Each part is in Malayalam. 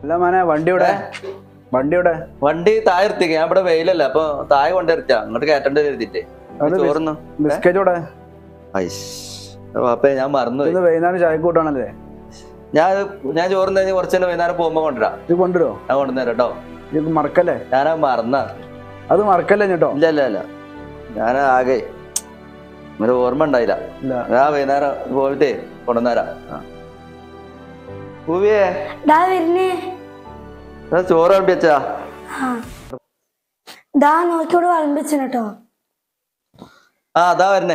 അല്ല മോനെ വണ്ടി ഇവിടെ വണ്ടി ഇവിടെ വണ്ടി താഴെ നിർത്തിക്ക ഞാൻ ഇവിടെ വെയിലല്ല അപ്പൊ താഴെ കൊണ്ടിരുത്താ അങ്ങോട്ട് കയറ്റേണ്ടി കരുതിട്ടേ അത് ബിസ്- ചോറുന്നു ബിസ്ക്കറ്റ് ഇവിടെ അപ്പേ ഞാൻ മറന്നു ഇത് വൈകുന്നേരം ചായ കൂട്ടാണല്ലേ ഞാൻ ഞാൻ ചോറും കഴിഞ്ഞ് കുറച്ച് നേരം വൈകുന്നേരം പോകുമ്പോ കൊണ്ടുവരാം ഇത് കൊണ്ടുവരുമോ ഞാൻ കൊണ്ടുവന്നേരം കേട്ടോ ഇത് മറക്കല്ലേ ഞാനാ മറന്ന അത് മറക്കല്ലേ കേട്ടോ ഇല്ല ഇല്ല ഇല്ല ഞാൻ ആകെ ഒരു ഓർമ്മ ഉണ്ടായില്ല ഇല്ല ഞാൻ വൈകുന്നേരം പോയിട്ടേ കൊണ്ടുവന്നേരാം പൂവിയേ ദാ വരുന്നേ ഞാൻ ചോറ് കളിപ്പിച്ചാ ആ ദാ നോക്കിയോട് വളമ്പിച്ചു കേട്ടോ ആ അതാ വരുന്നേ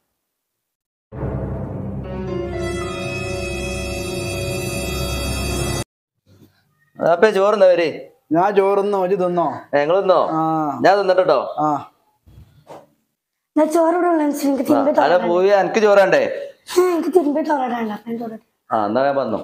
അപ്പേ ചോറുന്നോ വരെ ഞാൻ ചോറുന്നോ ഇജ്ജ് തിന്നോ ഞങ്ങൾ തിന്നോ ആ ഞാൻ തിന്നിട്ടോ ആ ഞാൻ ചോറോട് എനിക്ക് തിരുമ്പി അല്ല തോരണ്ട പൂവി എനിക്ക് ചോറാണ്ടേ എനിക്ക് തിരുമ്പി തോരണ്ട അപ്പൊ ഞാൻ ചോറ് ആ എന്നാ ഞാൻ വന്നു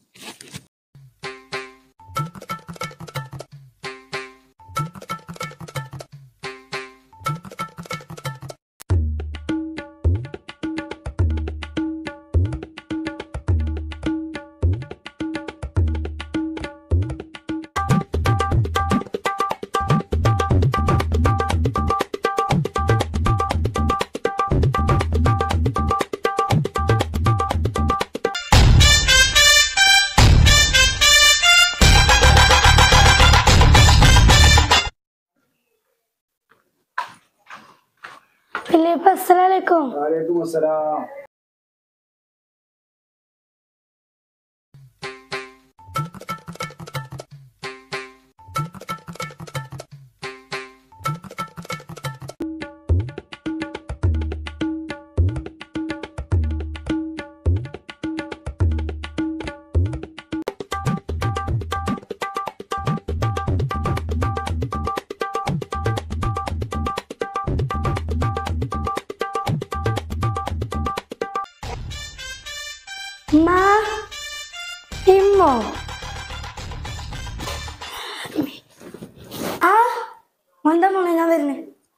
ഫിലിപ്പ് അസ്സലാമലൈക്കും വാലേക്കും അസ്സലാം മാ ഇമ്മോ ആ എന്താ മോളെ ഞാൻ വരുന്നേ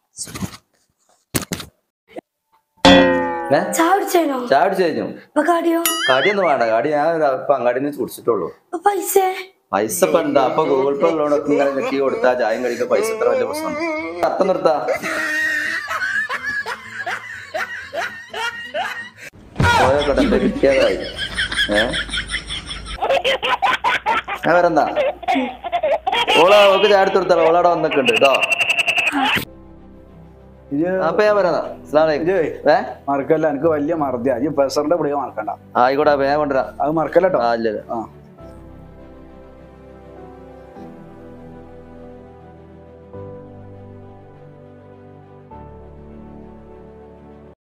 ഏ ചായ കുടിച്ചേനോ ചായ അടിച്ചു കഴിഞ്ഞു അപ്പൊ കാടിയോ കടിയൊന്നും വേണ്ട കടി ഞാൻ ഇപ്പൊ അങ്ങാടിയിൽ നിന്ന് കുടിച്ചിട്ടുള്ളൂ അപ്പൊ പൈസ പൈസ ഇപ്പൊ എന്താ അപ്പൊ ഗൂഗിൾ പേ ഉള്ളതൊക്കെ ഇങ്ങനെ ഞെക്കി കൊടുത്താ ചായം കടിക്കാൻ പൈസ ഇത്ര വലിയ പ്രശ്നം അർത്ഥം നിർത്താ പോയോക്കട്ടെ എന്റെ കിട്ടിയതായി ഏ ഞാൻ വരെന്താ ഓളാ ഓക്ക് ചായ എടുത്ത് കൊടുത്താലോ ഓളവിടെ വന്നൊക്കെ ഉണ്ട് കേട്ടോ ഇജ്ജ് അപ്പൊ ഞാൻ വരാം അസ്സലാമലൈക്കും ഇജ്ജ് ഏ മറക്കല്ല എനിക്ക് വലിയ മറുതിയാ ഇജ്ജ് പ്രഷറിന്റെ പിടിക മറക്കണ്ട ആയിക്കോട്ടെ അപ്പൊ ഞാൻ കൊണ്ടുവരാം അത് മറക്കല്ലോ ആ ഇല്ല ഇല്ല ആ